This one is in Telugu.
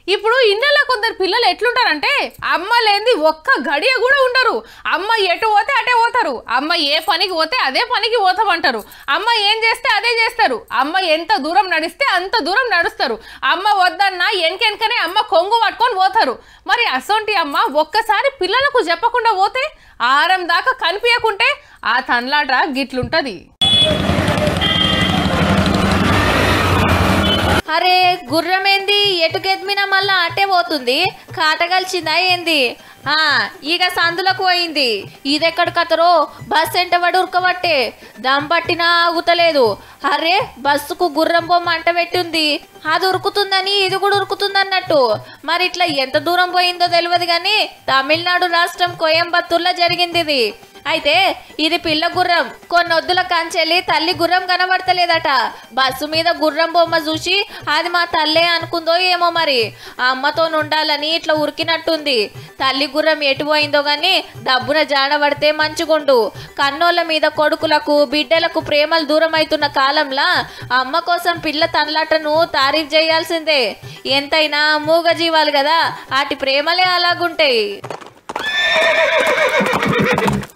ఇప్పుడు ఇళ్ళలో కొందరు పిల్లలు ఎట్లుంటారంటే అమ్మ లేనిది ఒక్క గడియ కూడా ఉండరు అమ్మ ఎటు పోతే అటే పోతారు అమ్మ ఏ పనికి పోతే అదే పనికి పోతామంటారు అమ్మ ఏం చేస్తే అదే చేస్తారు అమ్మ ఎంత దూరం నడిస్తే అంత దూరం నడుస్తారు అమ్మ వద్దన్నా వెనకెనకనే అమ్మ కొంగు పట్టుకొని పోతారు మరి అసొంటి అమ్మ ఒక్కసారి పిల్లలకు చెప్పకుండా పోతే ఆరం దాకా కనిపించకుంటే ఆ తన్లాట గిట్లుంటది అరే గుర్రం ఏంది ఎటు గెద్మినా మళ్ళా అటే పోతుంది కాటగలిచిందా ఏంది ఆ ఇక సందులకు పోయింది ఇదెక్కడి కథరో బస్ ఎంట పడి ఉరకబట్టే దమ్ పట్టినా ఆగుతలేదు అరే బస్సుకు గుర్రం బొమ్మ అంట పెట్టుంది అది ఉరుకుతుందని ఇది కూడా ఉరుకుతుంది అన్నట్టు మరి ఇట్లా ఎంత దూరం పోయిందో తెలియదు కానీ తమిళనాడు రాష్ట్రం కోయంబత్తూర్లో జరిగింది ఇది అయితే ఇది పిల్ల గుర్రం కొన్ని వద్దుల కంచెల్లి తల్లి గుర్రం కనబడతలేదట బస్సు మీద గుర్రం బొమ్మ చూసి అది మా తల్లే అనుకుందో ఏమో మరి ఆ అమ్మతో ఉండాలని ఇట్లా ఉరికినట్టుంది తల్లి గుర్రం ఎటు పోయిందో గాని డబ్బున జాడబడితే మంచిగుండు కన్నోళ్ళ మీద కొడుకులకు బిడ్డలకు ప్రేమలు దూరం అవుతున్న కాలంలా అమ్మ కోసం పిల్ల తనలాటను తారీఫ్ చేయాల్సిందే ఎంతైనా మూగ జీవాలు కదా వాటి ప్రేమలే అలాగుంటాయి